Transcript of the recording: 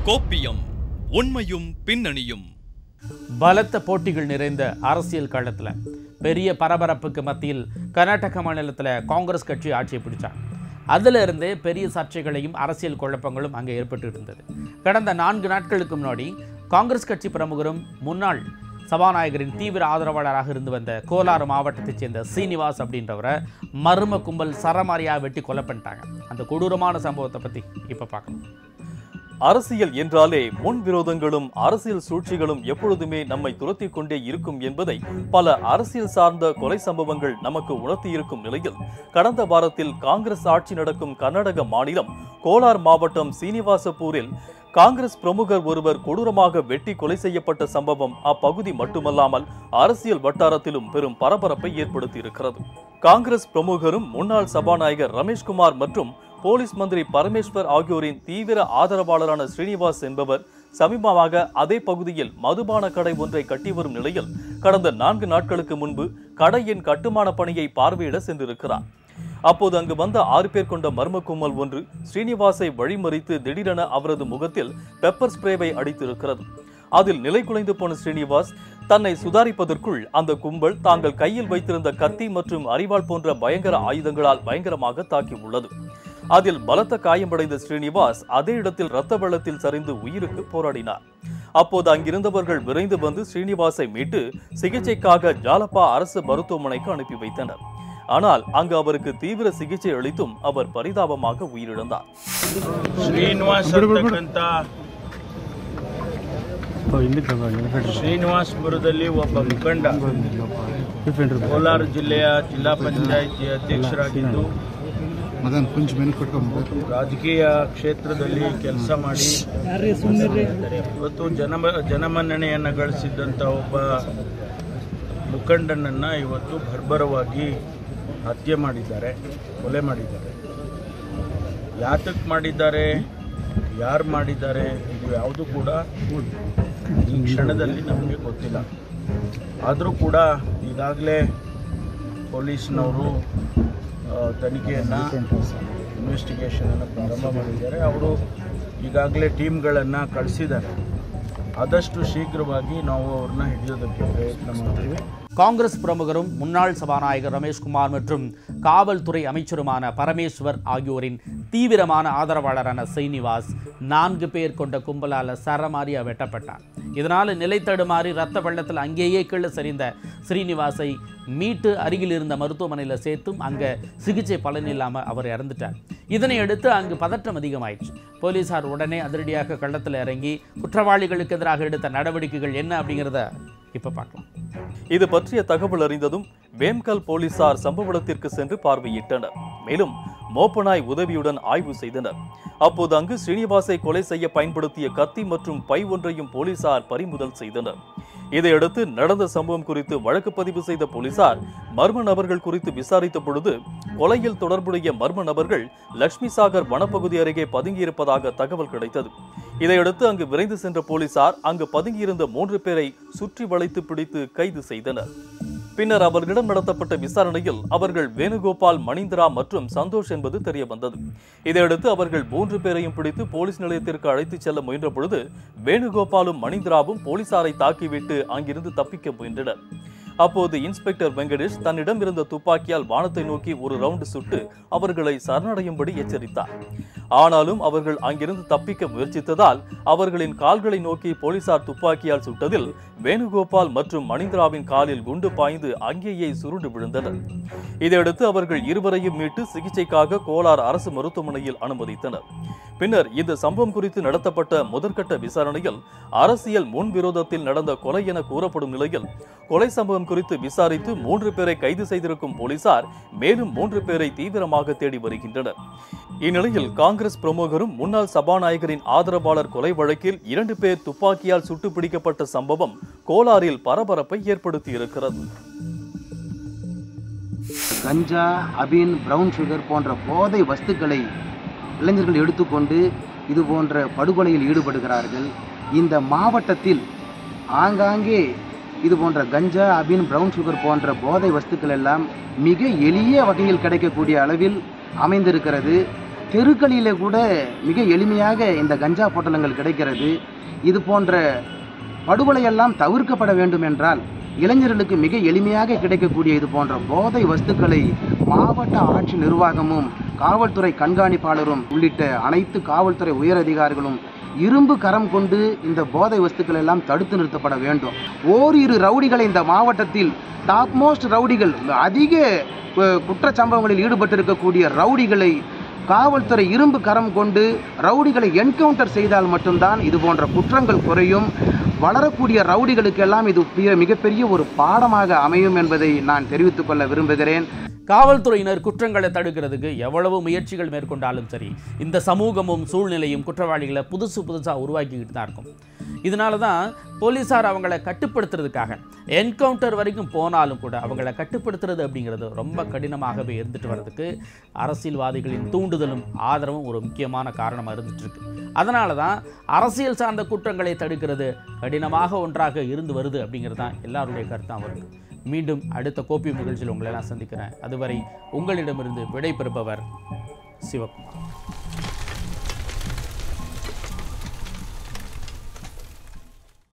கோப்பியம் உண்மையும் பின்னணியும் பலத்த போட்டிகள் நிறைந்த அரசியல் களத்தில் பெரிய பரபரப்புக்கு மத்தியில் கர்நாடக மாநிலத்தில் காங்கிரஸ் கட்சி ஆட்சியை பிடிச்சாங்க அதுல இருந்தே பெரிய சர்ச்சைகளையும் அரசியல் குழப்பங்களும் அங்கே ஏற்பட்டு இருந்தது கடந்த நான்கு நாட்களுக்கு முன்னாடி காங்கிரஸ் கட்சி பிரமுகரும் முன்னாள் சபாநாயகரின் தீவிர ஆதரவாளராக இருந்து வந்த கோலாறு மாவட்டத்தைச் சேர்ந்த சீனிவாஸ் அப்படின்றவரை மர்ம கும்பல் சரமாரியாக வெட்டி கொலை பண்ணிட்டாங்க அந்த கொடூரமான சம்பவத்தை பற்றி இப்போ பார்க்கலாம் அரசியல் என்றாலே முன் விரோதங்களும் அரசியல் சூழ்ச்சிகளும் எப்பொழுதுமே நம்மை துரத்தி கொண்டே இருக்கும் என்பதை பல அரசியல் சார்ந்த கொலை சம்பவங்கள் நமக்கு உணர்த்தியிருக்கும் நிலையில் கடந்த வாரத்தில் காங்கிரஸ் ஆட்சி நடக்கும் கர்நாடக மாநிலம் கோலார் மாவட்டம் சீனிவாசபூரில் காங்கிரஸ் பிரமுகர் ஒருவர் கொடூரமாக வெட்டி கொலை செய்யப்பட்ட சம்பவம் அப்பகுதி மட்டுமல்லாமல் அரசியல் வட்டாரத்திலும் பெரும் பரபரப்பை ஏற்படுத்தியிருக்கிறது காங்கிரஸ் பிரமுகரும் முன்னாள் சபாநாயகர் ரமேஷ்குமார் மற்றும் போலீஸ் மந்திரி பரமேஸ்வர் ஆகியோரின் தீவிர ஆதரவாளரான ஸ்ரீனிவாஸ் என்பவர் சமீபமாக அதே பகுதியில் மதுபான கடை ஒன்றை கட்டி வரும் நிலையில் கடந்த நான்கு நாட்களுக்கு முன்பு கடையின் கட்டுமான பணியை பார்வையிட சென்றிருக்கிறார் அப்போது அங்கு வந்த ஆறு பேர் கொண்ட மர்ம கும்பல் ஒன்று ஸ்ரீனிவாசை வழிமறித்து திடீரென அவரது முகத்தில் பெப்பர் ஸ்ப்ரேவை அடித்திருக்கிறது அதில் நிலை குலைந்து போன ஸ்ரீனிவாஸ் தன்னை சுதாரிப்பதற்குள் அந்த கும்பல் தாங்கள் கையில் வைத்திருந்த கத்தி மற்றும் அரிவாள் போன்ற பயங்கர ஆயுதங்களால் பயங்கரமாக தாக்கியுள்ளது அதில் பலத்த காயமடைந்த ஸ்ரீனிவாஸ் அதே இடத்தில் இரத்த வெள்ளத்தில் சரிந்து உயிருக்கு போராடினார் அப்போது அங்கிருந்தவர்கள் விரைந்து வந்து ஸ்ரீனிவாசை மீட்டு சிகிச்சைக்காக ஜாலப்பா அரசு மருத்துவமனைக்கு அனுப்பி வைத்தனர் ஆனால் அங்கு அவருக்கு தீவிர சிகிச்சை அளித்தும் அவர் பரிதாபமாக உயிரிழந்தார் ಶ್ರೀನಿವಾಸ್ ಅಂತಕ್ಕಂಥ ಶ್ರೀನಿವಾಸಪುರದಲ್ಲಿ ಒಬ್ಬ ಮುಖಂಡ ಕೋಲಾರ ಜಿಲ್ಲೆಯ ಜಿಲ್ಲಾ ಪಂಚಾಯಿತಿ ಅಧ್ಯಕ್ಷರಾಗಿದ್ದು ಮದನ್ ಕುಂಚ್ ಮೆನು ಕೊಟ್ಕೊಂಡ್ಬಿಟ್ಟು ರಾಜಕೀಯ ಕ್ಷೇತ್ರದಲ್ಲಿ ಕೆಲಸ ಮಾಡಿ ಇವತ್ತು ಜನಮ ಜನಮನ್ನಣೆಯನ್ನು ಗಳಿಸಿದ್ದಂಥ ಒಬ್ಬ ಮುಖಂಡನನ್ನು ಇವತ್ತು ಬರ್ಬರವಾಗಿ ಹತ್ಯೆ ಮಾಡಿದ್ದಾರೆ ಕೊಲೆ ಮಾಡಿದ್ದಾರೆ ಯಾತಕ್ಕೆ ಮಾಡಿದ್ದಾರೆ ಯಾರು ಮಾಡಿದ್ದಾರೆ ಇದು ಯಾವುದು ಕೂಡ ಈ ಕ್ಷಣದಲ್ಲಿ ನಮಗೆ ಗೊತ್ತಿಲ್ಲ ಆದರೂ ಕೂಡ ಈಗಾಗಲೇ ಪೊಲೀಸ್ನವರು ಆ, ತನಿಖೆಯನ್ನು ಇನ್ವೆಸ್ಟಿಗೇಷನನ್ನು ಪ್ರಾರಂಭ ಮಾಡಿದ್ದಾರೆ ಅವರು ಈಗಾಗಲೇ ಟೀಮ್ಗಳನ್ನು ಕಳಿಸಿದ್ದಾರೆ ಆದಷ್ಟು ಶೀಘ್ರವಾಗಿ ನಾವು ಅವ್ರನ್ನ ಹಿಡಿಯೋದಕ್ಕೆ ಪ್ರಯತ್ನ ಮಾಡ್ತೀವಿ காங்கிரஸ் பிரமுகரும் முன்னாள் சபாநாயகர் ரமேஷ்குமார் மற்றும் காவல்துறை அமைச்சருமான பரமேஸ்வர் ஆகியோரின் தீவிரமான ஆதரவாளரான சீனிவாஸ் நான்கு பேர் கொண்ட கும்பலால் சரமாரியா வெட்டப்பட்டார் இதனால் நிலை தடுமாறி ரத்த வெள்ளத்தில் அங்கேயே கீழே சரிந்த ஸ்ரீனிவாசை மீட்டு அருகில் இருந்த மருத்துவமனையில் சேர்த்தும் அங்கே சிகிச்சை பலன் இல்லாமல் அவர் இறந்துட்டார் இதனை அடுத்து அங்கு பதற்றம் அதிகமாயிடுச்சு போலீசார் உடனே அதிரடியாக களத்தில் இறங்கி குற்றவாளிகளுக்கு எதிராக எடுத்த நடவடிக்கைகள் என்ன அப்படிங்கிறத இப்போ பார்க்கலாம் இது பற்றிய தகவல் அறிந்ததும் வேம்கல் போலீசார் சம்பவ இடத்திற்கு சென்று பார்வையிட்டனர் மேலும் மோப்பனாய் உதவியுடன் ஆய்வு செய்தனர் அப்போது அங்கு ஸ்ரீனிவாசை கொலை செய்ய பயன்படுத்திய கத்தி மற்றும் பை ஒன்றையும் போலீசார் பறிமுதல் செய்தனர் இதையடுத்து நடந்த சம்பவம் குறித்து வழக்கு பதிவு செய்த போலீசார் மர்ம நபர்கள் குறித்து விசாரித்த பொழுது கொலையில் தொடர்புடைய மர்ம நபர்கள் லட்சுமி சாகர் வனப்பகுதி அருகே பதுங்கியிருப்பதாக தகவல் கிடைத்தது இதையடுத்து அங்கு விரைந்து சென்ற போலீசார் அங்கு பதுங்கியிருந்த மூன்று பேரை சுற்றி வளைத்து பிடித்து கைது செய்தனர் பின்னர் அவர்களிடம் நடத்தப்பட்ட விசாரணையில் அவர்கள் வேணுகோபால் மணிந்திரா மற்றும் சந்தோஷ் என்பது தெரிய வந்தது இதையடுத்து அவர்கள் மூன்று பேரையும் பிடித்து போலீஸ் நிலையத்திற்கு அழைத்துச் செல்ல முயன்ற பொழுது வேணுகோபாலும் மணிந்திராவும் போலீசாரை தாக்கிவிட்டு அங்கிருந்து தப்பிக்க முயன்றனர் அப்போது இன்ஸ்பெக்டர் வெங்கடேஷ் தன்னிடம் இருந்த துப்பாக்கியால் வானத்தை நோக்கி ஒரு ரவுண்டு சுட்டு அவர்களை சரணடையும்படி எச்சரித்தார் ஆனாலும் அவர்கள் அங்கிருந்து தப்பிக்க முயற்சித்ததால் அவர்களின் கால்களை நோக்கி போலீசார் துப்பாக்கியால் சுட்டதில் வேணுகோபால் மற்றும் மணிந்திராவின் காலில் குண்டு பாய்ந்து அங்கேயே சுருண்டு விழுந்தனர் இதையடுத்து அவர்கள் இருவரையும் மீட்டு சிகிச்சைக்காக கோலார் அரசு மருத்துவமனையில் அனுமதித்தனர் பின்னர் இந்த சம்பவம் குறித்து நடத்தப்பட்ட முதற்கட்ட விசாரணையில் அரசியல் முன்விரோதத்தில் நடந்த கொலை என கூறப்படும் நிலையில் கொலை சம்பவம் குறித்து விசாரித்து மூன்று பேரை கைது செய்திருக்கும் போலீசார் மேலும் மூன்று பேரை தீவிரமாக தேடி வருகின்றனர் இந்நிலையில் காங்கிரஸ் பிரமுகரும் முன்னாள் சபாநாயகரின் ஆதரவாளர் கொலை வழக்கில் இரண்டு பேர் துப்பாக்கியால் சுட்டு பிடிக்கப்பட்ட சம்பவம் கோலாரில் பரபரப்பை ஏற்படுத்தியிருக்கிறது கஞ்சா அபின் பிரவுன் சுகர் போன்ற போதை வஸ்துக்களை இளைஞர்கள் எடுத்துக்கொண்டு இது போன்ற படுகொலையில் ஈடுபடுகிறார்கள் இந்த மாவட்டத்தில் ஆங்காங்கே இது போன்ற கஞ்சா அபின் பிரவுன் சுகர் போன்ற போதை வஸ்துக்கள் எல்லாம் மிக எளிய வகையில் கிடைக்கக்கூடிய அளவில் அமைந்திருக்கிறது தெருக்களிலே கூட மிக எளிமையாக இந்த கஞ்சா பொட்டலங்கள் கிடைக்கிறது இது போன்ற படுகொலையெல்லாம் தவிர்க்கப்பட வேண்டும் என்றால் இளைஞர்களுக்கு மிக எளிமையாக கிடைக்கக்கூடிய இது போன்ற போதை வஸ்துக்களை மாவட்ட ஆட்சி நிர்வாகமும் காவல்துறை கண்காணிப்பாளரும் உள்ளிட்ட அனைத்து காவல்துறை உயரதிகாரிகளும் இரும்பு கரம் கொண்டு இந்த போதை வஸ்துக்கள் எல்லாம் தடுத்து நிறுத்தப்பட வேண்டும் ஓரிரு ரவுடிகளை இந்த மாவட்டத்தில் டாப் மோஸ்ட் ரவுடிகள் அதிக அஹ், குற்றச்சம்பவங்களில் ஈடுபட்டிருக்கக்கூடிய ரவுடிகளை காவல்துறை இரும்பு கரம் கொண்டு ரவுடிகளை என்கவுண்டர் செய்தால் மட்டும்தான் இது போன்ற குற்றங்கள் குறையும் வளரக்கூடிய ரவுடிகளுக்கெல்லாம் இது பெரிய- மிகப்பெரிய ஒரு பாடமாக அமையும் என்பதை நான் தெரிவித்துக் கொள்ள விரும்புகிறேன் காவல்துறையினர் குற்றங்களை தடுக்கிறதுக்கு எவ்வளவு முயற்சிகள் மேற்கொண்டாலும் சரி இந்த சமூகமும் சூழ்நிலையும் குற்றவாளிகளை புதுசு புதுசாக உருவாக்கிக்கிட்டு தான் இருக்கும் இதனால தான் போலீஸார் அவங்கள கட்டுப்படுத்துறதுக்காக என்கவுண்டர் வரைக்கும் போனாலும் கூட அவங்கள கட்டுப்படுத்துறது அப்படிங்கிறது ரொம்ப கடினமாகவே இருந்துட்டு வர்றதுக்கு அரசியல்வாதிகளின் தூண்டுதலும் ஆதரவும் ஒரு முக்கியமான காரணமாக இருந்துட்டு இருக்கு அதனால தான் அரசியல் சார்ந்த குற்றங்களை தடுக்கிறது கடினமாக ஒன்றாக இருந்து வருது அப்படிங்கிறது தான் எல்லாருடைய கருத்தாக வருது மீண்டும் அடுத்த கோப்பி நிகழ்ச்சியில் உங்களை எல்லாம் சந்திக்கிறேன் அதுவரை உங்களிடமிருந்து விடை பெறுபவர் சிவகுமார்